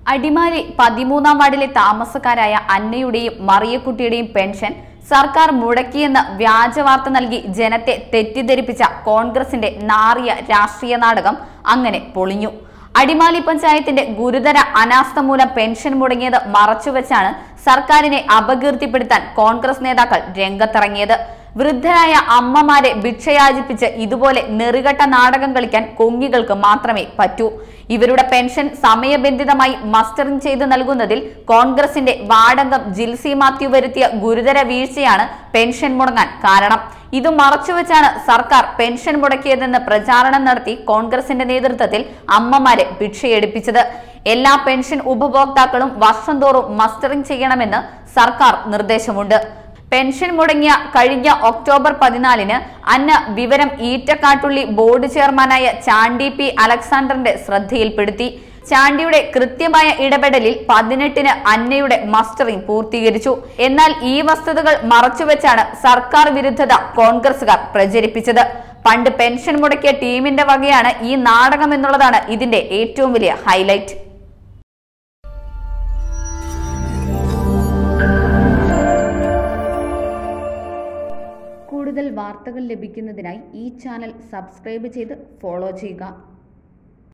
അടിമാലി പതിമൂന്നാം വാർഡിലെ താമസക്കാരായ അന്നയുടെയും മറിയക്കുട്ടിയുടെയും പെൻഷൻ സർക്കാർ മുടക്കിയെന്ന് വ്യാജവാർത്ത നൽകി ജനത്തെ തെറ്റിദ്ധരിപ്പിച്ച കോൺഗ്രസിന്റെ നാറിയ രാഷ്ട്രീയ നാടകം അങ്ങനെ പൊളിഞ്ഞു അടിമാലി പഞ്ചായത്തിന്റെ ഗുരുതര അനാസ്ഥ മൂലം പെൻഷൻ മുടങ്ങിയത് മറച്ചുവെച്ചാണ് സർക്കാരിനെ അപകീർത്തിപ്പെടുത്താൻ കോൺഗ്രസ് നേതാക്കൾ രംഗത്തിറങ്ങിയത് വൃദ്ധരായ അമ്മമാരെ ഭിക്ഷയാചിപ്പിച്ച് ഇതുപോലെ നെറുകെട്ട നാടകം കളിക്കാൻ കൊങ്ങികൾക്ക് മാത്രമേ പറ്റൂ ഇവരുടെ പെൻഷൻ സമയബന്ധിതമായി മസ്റ്ററിംഗ് ചെയ്തു നൽകുന്നതിൽ കോൺഗ്രസിന്റെ വാർഡംഗം ജിൽസി മാത്യു വരുത്തിയ ഗുരുതര വീഴ്ചയാണ് പെൻഷൻ മുടങ്ങാൻ കാരണം ഇത് മറച്ചുവെച്ചാണ് സർക്കാർ പെൻഷൻ മുടക്കിയതെന്ന് പ്രചാരണം നടത്തി കോൺഗ്രസിന്റെ നേതൃത്വത്തിൽ അമ്മമാരെ ഭിക്ഷയെടുപ്പിച്ചത് എല്ലാ പെൻഷൻ ഉപഭോക്താക്കളും വർഷം തോറും മസ്റ്ററിംഗ് ചെയ്യണമെന്ന് സർക്കാർ നിർദ്ദേശമുണ്ട് പെൻഷൻ മുടങ്ങിയ കഴിഞ്ഞ ഒക്ടോബർ പതിനാലിന് അന്ന വിവരം ഈറ്റക്കാട്ടുള്ളി ബോർഡ് ചെയർമാനായ ചാണ്ടി പി അലക്സാണ്ടറിന്റെ ശ്രദ്ധയിൽപ്പെടുത്തി ചാണ്ടിയുടെ കൃത്യമായ ഇടപെടലിൽ പതിനെട്ടിന് അന്നയുടെ മസ്റ്ററിംഗ് പൂർത്തീകരിച്ചു എന്നാൽ ഈ വസ്തുതകൾ മറച്ചുവെച്ചാണ് സർക്കാർ വിരുദ്ധത കോൺഗ്രസുകാർ പ്രചരിപ്പിച്ചത് പണ്ട് പെൻഷൻ മുടക്കിയ ടീമിന്റെ വകയാണ് ഈ നാടകം എന്നുള്ളതാണ് ഇതിന്റെ ഏറ്റവും വലിയ ഹൈലൈറ്റ് കൂടുതൽ വാർത്തകൾ ലഭിക്കുന്നതിനായി ഈ ചാനൽ സബ്സ്ക്രൈബ് ചെയ്ത് ഫോളോ ചെയ്യുക